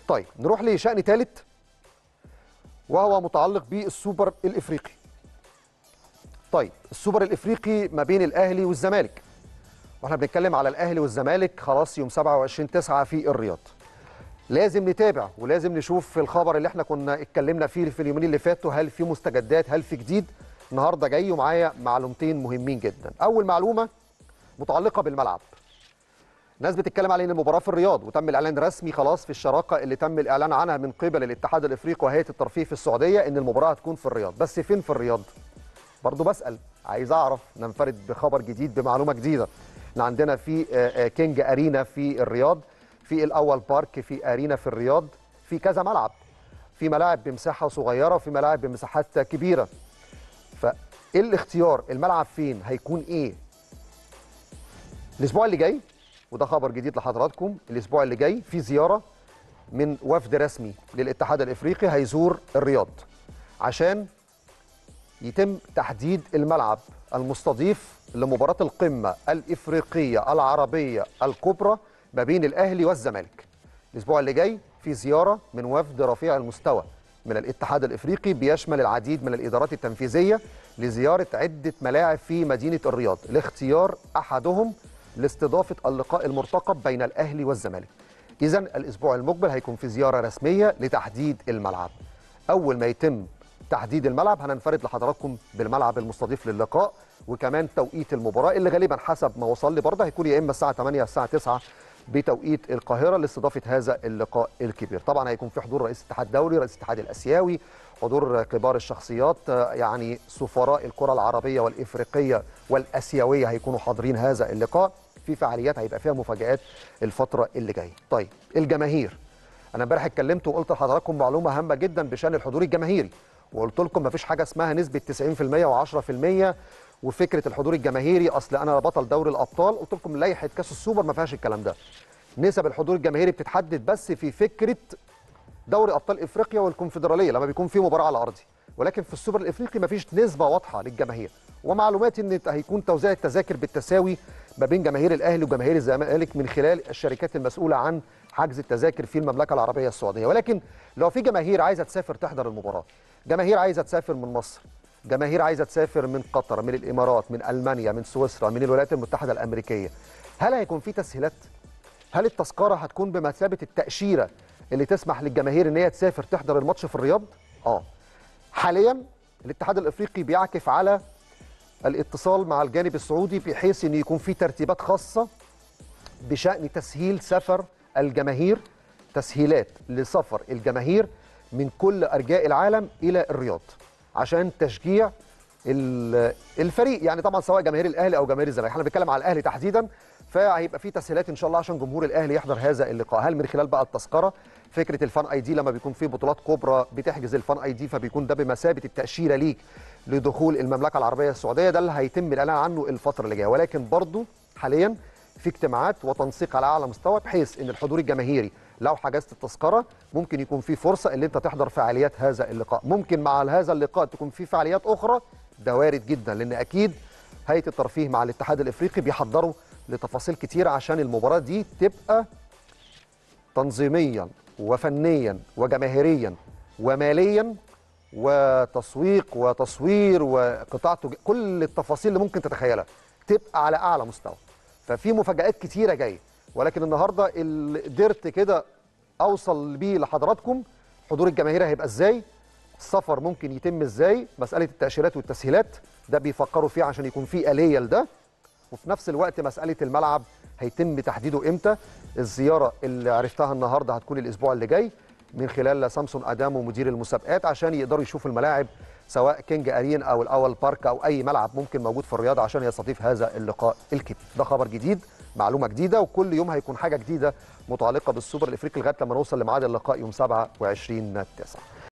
طيب نروح لشأن ثالث وهو متعلق بالسوبر الافريقي طيب السوبر الافريقي ما بين الاهلي والزمالك واحنا بنتكلم على الاهلي والزمالك خلاص يوم 27 9 في الرياض لازم نتابع ولازم نشوف في الخبر اللي احنا كنا اتكلمنا فيه في اليومين اللي فاتوا هل في مستجدات هل في جديد النهارده جاي ومعايا معلومتين مهمين جدا اول معلومه متعلقه بالملعب ناس بتتكلم على ان المباراه في الرياض وتم الاعلان رسمي خلاص في الشراكه اللي تم الاعلان عنها من قبل الاتحاد الافريقي وهيئه الترفيه في السعوديه ان المباراه هتكون في الرياض بس فين في الرياض برضو بسال عايز اعرف ننفرد بخبر جديد بمعلومه جديده احنا عندنا في كينج ارينا في الرياض في الاول بارك في ارينا في الرياض في كذا ملعب في ملاعب بمساحه صغيره وفي ملاعب بمساحات كبيره فايه الاختيار الملعب فين هيكون ايه الاسبوع اللي جاي وده خبر جديد لحضراتكم الاسبوع اللي جاي في زياره من وفد رسمي للاتحاد الافريقي هيزور الرياض عشان يتم تحديد الملعب المستضيف لمباراه القمه الافريقيه العربيه الكبرى ما بين الاهلي والزمالك الاسبوع اللي جاي في زياره من وفد رفيع المستوى من الاتحاد الافريقي بيشمل العديد من الادارات التنفيذيه لزياره عده ملاعب في مدينه الرياض لاختيار احدهم لاستضافه اللقاء المرتقب بين الاهلي والزمالك. اذا الاسبوع المقبل هيكون في زياره رسميه لتحديد الملعب. اول ما يتم تحديد الملعب هننفرد لحضراتكم بالملعب المستضيف للقاء وكمان توقيت المباراه اللي غالبا حسب ما وصل لي برضه هيكون يا اما الساعه 8 الساعه 9 بتوقيت القاهره لاستضافه هذا اللقاء الكبير. طبعا هيكون في حضور رئيس الاتحاد الدولي، رئيس الاتحاد الاسيوي، حضور كبار الشخصيات يعني سفراء الكره العربيه والافريقيه والاسيويه هيكونوا حاضرين هذا اللقاء. في فعاليات هيبقى فيها مفاجآت الفترة اللي جايه. طيب الجماهير أنا امبارح اتكلمت وقلت لحضراتكم معلومة هامة جدا بشأن الحضور الجماهيري وقلت لكم مفيش حاجة اسمها نسبة 90% و10% وفكرة الحضور الجماهيري أصل أنا بطل دوري الأبطال قلت لكم لائحة كأس السوبر ما فيهاش الكلام ده. نسب الحضور الجماهيري بتتحدد بس في فكرة دوري أبطال إفريقيا والكونفدرالية لما بيكون في مباراة على أرضي. ولكن في السوبر الافريقي مفيش نسبه واضحه للجماهير ومعلوماتي ان هيكون توزيع التذاكر بالتساوي ما بين جماهير الاهلي وجماهير الزمالك من خلال الشركات المسؤوله عن حجز التذاكر في المملكه العربيه السعوديه ولكن لو في جماهير عايزه تسافر تحضر المباراه جماهير عايزه تسافر من مصر جماهير عايزه تسافر من قطر من الامارات من المانيا من سويسرا من الولايات المتحده الامريكيه هل هيكون في تسهيلات هل التذكره هتكون بمثابه التاشيره اللي تسمح للجماهير ان هي تسافر تحضر الماتش في الرياض اه حاليا الاتحاد الافريقي بيعكف على الاتصال مع الجانب السعودي بحيث ان يكون في ترتيبات خاصه بشان تسهيل سفر الجماهير تسهيلات لسفر الجماهير من كل ارجاء العالم الى الرياض عشان تشجيع الفريق يعني طبعا سواء جماهير الاهلي او جماهير الزمالك احنا بنتكلم على الاهلي تحديدا فهيبقى في تسهيلات ان شاء الله عشان جمهور الاهلي يحضر هذا اللقاء هل من خلال بقى التذكره فكره الفان اي دي لما بيكون في بطولات كبرى بتحجز الفان اي دي فبيكون ده بمثابه التاشيره ليك لدخول المملكه العربيه السعوديه ده اللي هيتم الاعلان عنه الفتره اللي جايه ولكن برضو حاليا في اجتماعات وتنسيق على اعلى مستوى بحيث ان الحضور الجماهيري لو حجزت التذكره ممكن يكون في فرصه ان انت تحضر فعاليات هذا اللقاء ممكن مع هذا اللقاء تكون في فعاليات اخرى ده وارد جدا لان اكيد هيئه الترفيه مع الاتحاد الافريقي بيحضروا لتفاصيل كتيره عشان المباراه دي تبقى تنظيميا وفنيا وجماهيريا وماليا وتسويق وتصوير وقطاع كل التفاصيل اللي ممكن تتخيلها تبقى على اعلى مستوى ففي مفاجات كتيره جايه ولكن النهارده اللي قدرت كده اوصل بيه لحضراتكم حضور الجماهير هيبقى ازاي السفر ممكن يتم ازاي مساله التاشيرات والتسهيلات ده بيفكروا فيه عشان يكون في اليه لده وفي نفس الوقت مساله الملعب هيتم تحديده امتى الزياره اللي عرفتها النهارده هتكون الاسبوع اللي جاي من خلال سامسون ادامو مدير المسابقات عشان يقدروا يشوفوا الملاعب سواء كينج ارين او الاول بارك او اي ملعب ممكن موجود في الرياض عشان يستضيف هذا اللقاء الكبير ده خبر جديد معلومه جديده وكل يوم هيكون حاجه جديده متعلقه بالسوبر الافريقي لغايه لما نوصل لميعاد اللقاء يوم 27 9